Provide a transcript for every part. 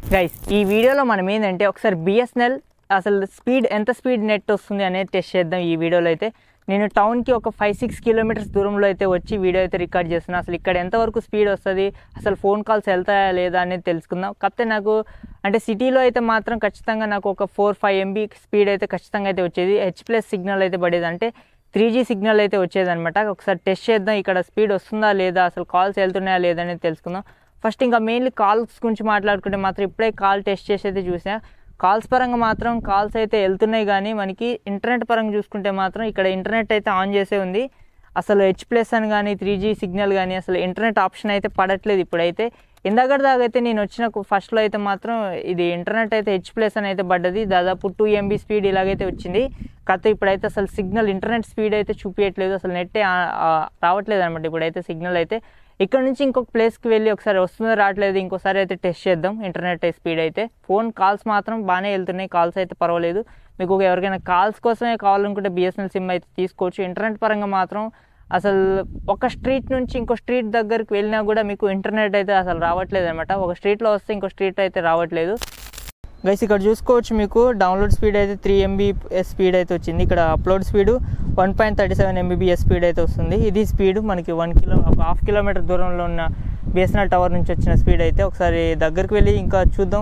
guys ఈ వీడియోలో మనం ఏంటంటే ఒకసారి బిఎస్ఎన్ఎల్ అసలు స్పీడ్ ఎంత స్పీడ్ నెట్ వస్తుంది అనేది టెస్ట్ చేద్దాం ఈ వీడియోలో అయితే నేను టౌన్కి ఒక ఫైవ్ సిక్స్ కిలోమీటర్స్ దూరంలో అయితే వచ్చి వీడియో అయితే రికార్డ్ చేస్తున్నాను అసలు ఇక్కడ ఎంతవరకు స్పీడ్ వస్తుంది అసలు ఫోన్ కాల్స్ వెళ్తాయా లేదా అనేది తెలుసుకుందాం కాకపోతే నాకు అంటే సిటీలో అయితే మాత్రం ఖచ్చితంగా నాకు ఒక ఫోర్ ఫైవ్ ఎంబీ స్పీడ్ అయితే ఖచ్చితంగా అయితే వచ్చేది హెచ్ ప్లస్ సిగ్నల్ అయితే పడేది అంటే త్రీ జీ సిగ్నల్ అయితే వచ్చేదన్నమాట ఒకసారి టెస్ట్ చేద్దాం ఇక్కడ స్పీడ్ వస్తుందా లేదా అసలు కాల్స్ వెళ్తున్నాయా లేదా అనేది తెలుసుకుందాం ఫస్ట్ ఇంకా మెయిన్లీ కాల్స్ గురించి మాట్లాడుకుంటే మాత్రం ఇప్పుడే కాల్ టెస్ట్ చేసి అయితే చూసా కాల్స్ పరంగా మాత్రం కాల్స్ అయితే వెళ్తున్నాయి కానీ మనకి ఇంటర్నెట్ పరంగా చూసుకుంటే మాత్రం ఇక్కడ ఇంటర్నెట్ అయితే ఆన్ చేసే ఉంది అసలు హెచ్ ప్లస్ అని కానీ త్రీ జీ సిగ్నల్ కానీ అసలు ఇంటర్నెట్ ఆప్షన్ అయితే పడట్లేదు ఇప్పుడైతే ఇందాక దాకా అయితే నేను వచ్చిన ఫస్ట్లో అయితే మాత్రం ఇది ఇంటర్నెట్ అయితే హెచ్ ప్లస్ అని అయితే పడ్డది దాదాపు టూ ఎంబీ స్పీడ్ ఇలాగైతే వచ్చింది కాకపోతే ఇప్పుడైతే అసలు సిగ్నల్ ఇంటర్నెట్ స్పీడ్ అయితే చూపించట్లేదు అసలు నెట్టే రావట్లేదు అనమాట ఇప్పుడైతే సిగ్నల్ అయితే ఇక్కడ నుంచి ఇంకొక ప్లేస్కి వెళ్ళి ఒకసారి వస్తుందో రావట్లేదు ఇంకోసారి అయితే టెస్ట్ చేద్దాం ఇంటర్నెట్ స్పీడ్ అయితే ఫోన్ కాల్స్ మాత్రం బాగానే వెళ్తున్నాయి కాల్స్ అయితే పర్వాలేదు మీకు ఎవరికైనా కాల్స్ కోసమే కావాలనుకుంటే బిఎస్ఎన్ఎల్ సిమ్ అయితే తీసుకోవచ్చు ఇంటర్నెట్ పరంగా మాత్రం అసలు ఒక స్ట్రీట్ నుంచి ఇంకో స్ట్రీట్ దగ్గరికి వెళ్ళినా కూడా మీకు ఇంటర్నెట్ అయితే అసలు రావట్లేదు అనమాట ఒక స్ట్రీట్లో వస్తే ఇంకో స్ట్రీట్ అయితే రావట్లేదు గైస్ ఇక్కడ చూసుకోవచ్చు మీకు డౌన్లోడ్ స్పీడ్ అయితే త్రీ ఎంబీఎస్ స్పీడ్ అయితే వచ్చింది ఇక్కడ upload speed one point thirty seven MBBS speed అయితే వస్తుంది ఇది స్పీడ్ మనకి వన్ కిలో ఒక హాఫ్ కిలోమీటర్ దూరంలో ఉన్న బిఎస్ఎన్ఎల్ టవర్ నుంచి వచ్చిన స్పీడ్ అయితే ఒకసారి దగ్గరికి వెళ్ళి ఇంకా చూద్దాం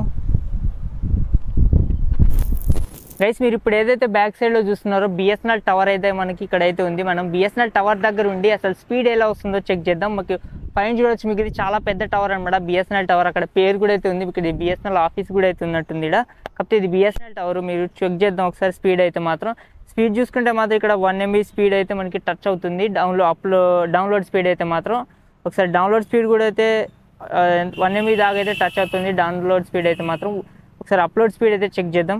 గైస్ మీరు ఇప్పుడు ఏదైతే బ్యాక్ సైడ్లో చూస్తున్నారో బిఎస్ఎన్ఎల్ టవర్ అయితే మనకి ఇక్కడ అయితే ఉంది మనం బిఎస్ఎన్ఎల్ టవర్ దగ్గర ఉండి అసలు స్పీడ్ ఎలా వస్తుందో చెక్ చేద్దాం మాకు పైన చూడొచ్చు మీకు ఇది చాలా పెద్ద టవర్ అనమాట బిఎస్ఎన్ఎల్ టవర్ అక్కడ పేరు కూడా అయితే ఉంది ఇక్కడ బిఎస్ఎన్ఎల్ ఆఫీస్ కూడా అయితే ఉన్నట్టుంది ఇక్కడ కాకపోతే ఇది బిఎస్ఎన్ఎల్ టవర్ మీరు చెక్ చేద్దాం ఒకసారి స్పీడ్ అయితే మాత్రం స్పీడ్ చూసుకుంటే మాత్రం ఇక్కడ వన్ ఎంబీ స్పీడ్ అయితే మనకి టచ్ అవుతుంది డౌన్లో అప్లో డౌన్లోడ్ స్పీడ్ అయితే మాత్రం ఒకసారి డౌన్లోడ్ స్పీడ్ కూడా అయితే వన్ ఎంబీ దాకా అయితే టచ్ అవుతుంది డౌన్లోడ్ స్పీడ్ అయితే మాత్రం ఒకసారి అప్లోడ్ స్పీడ్ అయితే చెక్ చేద్దాం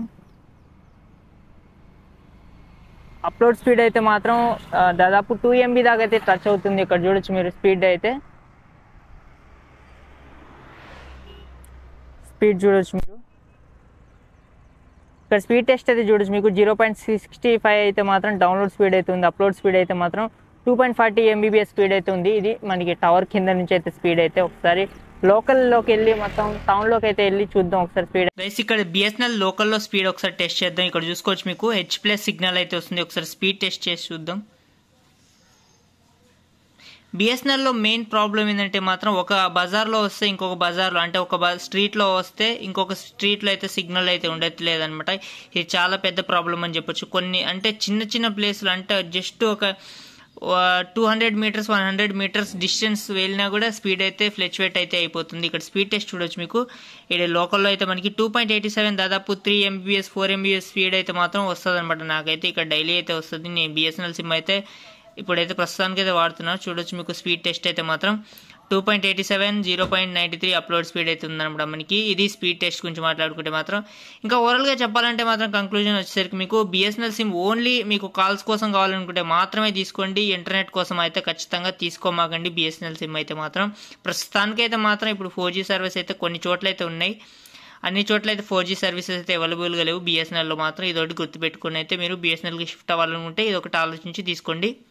అప్లోడ్ స్పీడ్ అయితే మాత్రం దాదాపు టూ ఎంబీ దాకా అయితే టచ్ అవుతుంది ఇక్కడ చూడొచ్చు మీరు స్పీడ్ అయితే స్పీడ్ చూడొచ్చు మీరు ఇక్కడ స్పీడ్ టెస్ట్ అయితే చూడొచ్చు మీకు జీరో పాయింట్ సిక్స్టీ ఫైవ్ అయితే మాత్రం డౌన్లోడ్ స్పీడ్ అయితే ఉంది అప్లోడ్ స్పీడ్ అయితే మాత్రం two point forty MBBS speed అయితే ఉంది ఇది మనకి టవర్ కింద నుంచి అయితే స్పీడ్ అయితే ఒకసారి లోకల్లోకి వెళ్ళి మొత్తం టౌన్లోకి అయితే వెళ్ళి చూద్దాం ఒకసారి స్పీడ్ గైస్ ఇక్కడ బిఎస్ఎన్ఎల్ లోకల్లో స్పీడ్ ఒకసారి టెస్ట్ చేద్దాం ఇక్కడ చూసుకోవచ్చు మీకు హెచ్ ప్లస్ సిగ్నల్ అయితే వస్తుంది ఒకసారి స్పీడ్ టెస్ట్ చేసి చూద్దాం బిఎస్ఎన్ఎల్లో మెయిన్ ప్రాబ్లం ఏంటంటే మాత్రం ఒక బజార్లో వస్తే ఇంకొక బజార్లో అంటే ఒక బ స్ట్రీట్లో వస్తే ఇంకొక స్ట్రీట్లో అయితే సిగ్నల్ అయితే ఉండట్లేదు అనమాట ఇది చాలా పెద్ద ప్రాబ్లం అని చెప్పొచ్చు కొన్ని అంటే చిన్న చిన్న ప్లేస్లు అంటే జస్ట్ ఒక two hundred metres one hundred metres distance వెళ్ళినా కూడా స్పీడ్ అయితే ఫ్లెక్చువేట్ అయితే అయిపోతుంది ఇక్కడ స్పీడ్ టెస్ట్ చూడొచ్చు మీకు ఇక్కడ లోకల్లో అయితే మనకి టూ పాయింట్ ఎయిటీ సెవెన్ దాదాపు three MBs four MBs speed అయితే మాత్రం వస్తుంది అనమాట నాకైతే ఇక్కడ డైలీ అయితే వస్తుంది నేను బిఎస్ఎన్ఎల్ సిమ్ అయితే ఇప్పుడైతే ప్రస్తుతానికి అయితే వాడుతున్నా చూడొచ్చు మీకు స్పీడ్ టెస్ట్ అయితే మాత్రం two point eighty seven zero point ninety three upload speed అయితే ఉందన్నమాట మనకి ఇది స్పీడ్ టెస్ట్ గురించి మాట్లాడుకుంటే మాత్రం ఇంకా ఓవరాల్గా చెప్పాలంటే మాత్రం కంక్లూజన్ వచ్చేసరికి మీకు బిఎస్ఎన్ఎల్ సిమ్ ఓన్లీ మీకు కాల్స్ కోసం కావాలనుకుంటే మాత్రమే తీసుకోండి ఇంటర్నెట్ కోసం అయితే ఖచ్చితంగా తీసుకోమాకండి బిఎస్ఎన్ఎల్ సిమ్ అయితే మాత్రం ప్రస్తుతానికి అయితే మాత్రం ఇప్పుడు ఫోర్ జీ సర్వీస్ అయితే కొన్ని చోట్ల అయితే ఉన్నాయి అన్ని చోట్ల అయితే ఫోర్ జీ సర్వీసెస్ అయితే అవైలబుల్గా లేవు బిఎస్ఎన్ఎల్లో మాత్రం ఇదొకటి గుర్తుపెట్టుకుని అయితే మీరు బిఎస్ఎన్ఎల్కి షిఫ్ట్ అవ్వాలనుకుంటే ఇది ఒకటి ఆలోచించి తీసుకోండి